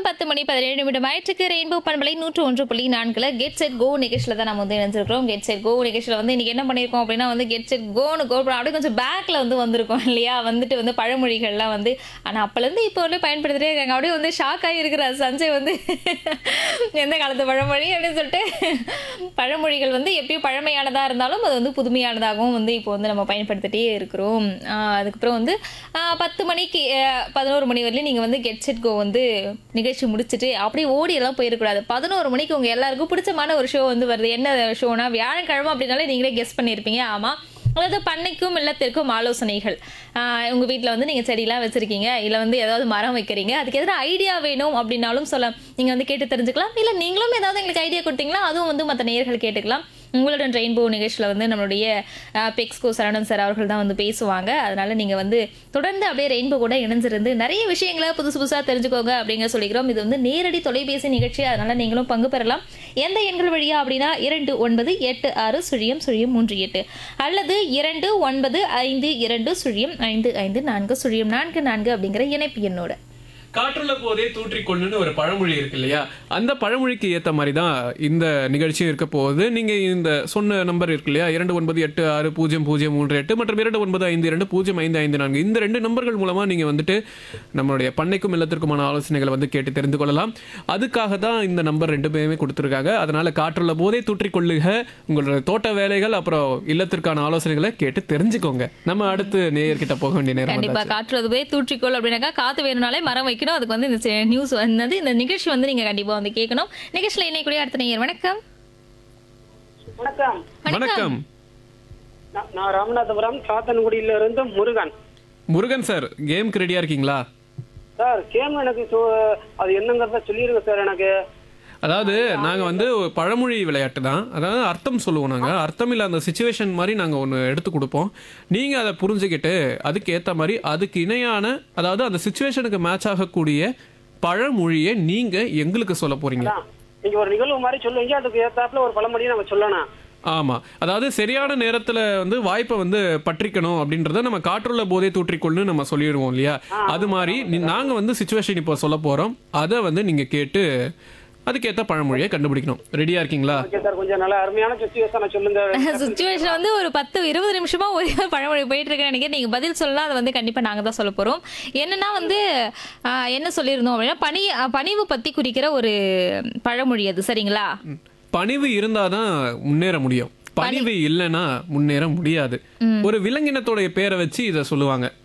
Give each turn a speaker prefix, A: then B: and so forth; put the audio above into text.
A: நேரம் பத்து மணி பதினேழு நிமிடம் ஆயிற்றுக்கு ரெயின்போ பண்பலை நூற்று ஒன்று புள்ளி நான்குல கெட் செட் கோ நிகழ்ச்சியில் தான் நம்ம வந்து இணைஞ்சிருக்கிறோம் கெட் செட் கோ நிகழ்ச்சியில் வந்து இன்னைக்கு என்ன பண்ணியிருக்கோம் அப்படின்னா வந்து கெட் செட் கோன்னு கோ அப்படியே கொஞ்சம் பேக்கில் வந்து வந்திருக்கோம் இல்லையா வந்துட்டு வந்து பழமொழிகள்லாம் வந்து ஆனால் அப்போலேருந்து இப்போ வந்து பயன்படுத்திட்டே இருக்காங்க அப்படியே வந்து ஷாக் ஆகியிருக்கிறார் சஞ்சய் வந்து எந்த காலத்து பழமொழி அப்படின்னு சொல்லிட்டு பழமொழிகள் வந்து எப்பயும் பழமையானதாக இருந்தாலும் அது வந்து புதுமையானதாகவும் வந்து இப்போ வந்து நம்ம பயன்படுத்திட்டே இருக்கிறோம் ஆஹ் அதுக்கப்புறம் வந்து ஆஹ் பத்து மணிக்கு ஆஹ் பதினோரு மணி வரையிலும் நீங்கள் வந்து கெட் செட் கோ வந்து நிகழ்ச்சி முடிச்சுட்டு அப்படியே ஓடி எல்லாம் போயிருக்கூடாது பதினோரு மணிக்கு உங்கள் எல்லாருக்கும் பிடிச்சமான ஒரு ஷோ வந்து வருது என்ன ஷோனா வியாழக்கிழமை அப்படின்னாலே நீங்களே கெஸ் பண்ணியிருப்பீங்க ஆமாம் அதாவது பண்ணைக்கும் இல்லத்திற்கும் ஆலோசனைகள் ஆஹ் உங்க வீட்டில் வந்து நீங்கள் செடியெல்லாம் வச்சிருக்கீங்க இல்லை வந்து ஏதாவது மரம் வைக்கிறீங்க அதுக்கு எதிராக ஐடியா வேணும் அப்படின்னாலும் சொல்ல நீங்கள் வந்து கேட்டு தெரிஞ்சுக்கலாம் இல்லை நீங்களும் ஏதாவது எங்களுக்கு ஐடியா கொடுத்தீங்களா அதுவும் வந்து மற்ற நேயர்கள் கேட்டுக்கலாம் உங்களுடன் ரெயின்போ நிகழ்ச்சியில் வந்து நம்மளுடைய ஆஹ், பெக்ஸ்கோ சரவணன் சார் அவர்கள் தான் வந்து பேசுவாங்க அதனால நீங்கள் வந்து தொடர்ந்து அப்படியே ரெயின்போ கூட இணைஞ்சிருந்து நிறைய விஷயங்களை புதுசு புதுசாக தெரிஞ்சுக்கோங்க அப்படிங்க சொல்லிக்கிறோம் இது வந்து நேரடி தொலைபேசி நிகழ்ச்சி அதனால நீங்களும் பங்கு பெறலாம் எந்த எண்கள் வழியா அப்படின்னா இரண்டு ஒன்பது எட்டு ஆறு சுழியம் சுழியம் மூன்று எட்டு அல்லது இரண்டு ஒன்பது ஐந்து இரண்டு சுழியம் ஐந்து ஐந்து நான்கு சுழியம் நான்கு நான்கு அப்படிங்கிற இணைப்பு எண்ணோட
B: காற்றுள்ள போதே தூற்றிக்கொள்ளுன்னு ஒரு பழமொழி இருக்கு இல்லையா அந்த பழமொழிக்கு ஏத்த மாதிரி தான் இந்த நிகழ்ச்சியும் இருக்க போகுது நீங்க இந்த சொன்ன நம்பர் இருக்கு இல்லையா இரண்டு ஒன்பது எட்டு ஆறு பூஜ்ஜியம் பூஜ்ஜியம் மூன்று எட்டு மற்றும் இரண்டு ஒன்பது ஐந்து இரண்டு பூஜ்ஜியம் ஐந்து ஐந்து நான்கு இந்த ரெண்டு நம்பர்கள் மூலமா நீங்க வந்துட்டு நம்மளுடைய பண்ணைக்கும் இல்லத்திற்குமான ஆலோசனைகளை வந்து கேட்டு தெரிந்து கொள்ளலாம் அதுக்காக தான் இந்த நம்பர் ரெண்டு பேருமே கொடுத்துருக்காங்க அதனால காற்றுள்ள போதே தூற்றிக்கொள்ளுக உங்களோட தோட்ட வேலைகள் அப்புறம் இல்லத்திற்கான ஆலோசனைகளை கேட்டு தெரிஞ்சுக்கோங்க நம்ம அடுத்து நேயர்கிட்ட போக வேண்டிய நேரம்
A: கண்டிப்பா
B: வந்தாச்சு.
A: காற்று போய் தூற்றிக்கோள் அப்படின்னாக்கா காத்து வேணும்னாலே மரம் வைக்கணும் அதுக்கு வந்து இந்த நியூஸ் வந்தது இந்த நிகழ்ச்சி வந்து நீங்க கண்டிப்பா வந்து கேட்கணும் நிகழ்ச்சியில இணையக்கூடிய அடுத்த நேயர் வணக்கம்
C: வணக்கம்
B: வணக்கம்
C: நான் நான் ராமநாதபுரம் சாத்தன்குடியில இருந்து முருகன்
B: முருகன் சார் கேம்க்கு ரெடியா இருக்கீங்களா
C: சார் கேம் எனக்கு சொ- அது என்னங்கிறத சொல்லிருங்க சார் எனக்கு
B: அதாவது நாங்க வந்து ஒரு பழமொழி விளையாட்டு தான் அதாவது அர்த்தம் சொல்லுவோம் நாங்க அர்த்தம் இல்ல அந்த சுச்சுவேஷன் மாதிரி நாங்க ஒன்று எடுத்து கொடுப்போம் நீங்க அதை புரிஞ்சுக்கிட்டு அதுக்கு ஏத்த மாதிரி அதுக்கு இணையான அதாவது அந்த சுச்சுவேஷனுக்கு மேட்ச் ஆகக்கூடிய பழமொழியை நீங்க எங்களுக்கு சொல்ல போறீங்க
C: அதான், நீங்க ஒரு நிகழ்வு மாதிரி சொல்லுவீங்க அதுக்கு ஏத்தாப்புல ஒரு பழமொழியை நம்ம சொல்லணும்
B: ஆமா அதாவது சரியான நேரத்துல வந்து வாய்ப்பை வந்து பற்றிக்கணும் அப்படின்றத நம்ம காற்றுள்ள போதே தூற்றிக்கொள்னு நம்ம சொல்லிடுவோம் இல்லையா அது மாதிரி நீ- நாங்க வந்து சுச்சுவேஷன் இப்போ சொல்ல போறோம் அதை வந்து நீங்க கேட்டு அதுக்கேத்த பழமொழியை கண்டுபிடிக்கணும் ரெடியா இருக்கீங்களா
C: ஓகே சார் கொஞ்சம் நல்ல அருமையான சுச்சுவேஷனை சொல்லுங்க
A: சுச்சுவேஷன் வந்து ஒரு பத்து இருபது நிமிஷமா ஒரே ஒரு பழமொழி போயிட்டு இருக்குன்னு நினைக்கிறேன் நீங்க பதில் சொல்லலாம் அதை வந்து கண்டிப்பா நாங்க தான் சொல்ல போறோம் என்னன்னா வந்து ஆஹ், என்ன சொல்லியிருந்தோம் அப்படின்னா பனி ஆஹ், பணிவு பத்தி குறிக்கிற ஒரு பழமொழி அது சரிங்களா
B: பணிவு இருந்தாதான் முன்னேற முடியும் பணிவு இல்லைன்னா முன்னேற முடியாது ஒரு விலங்கினத்தோட பேரை வச்சு இதை சொல்லுவாங்க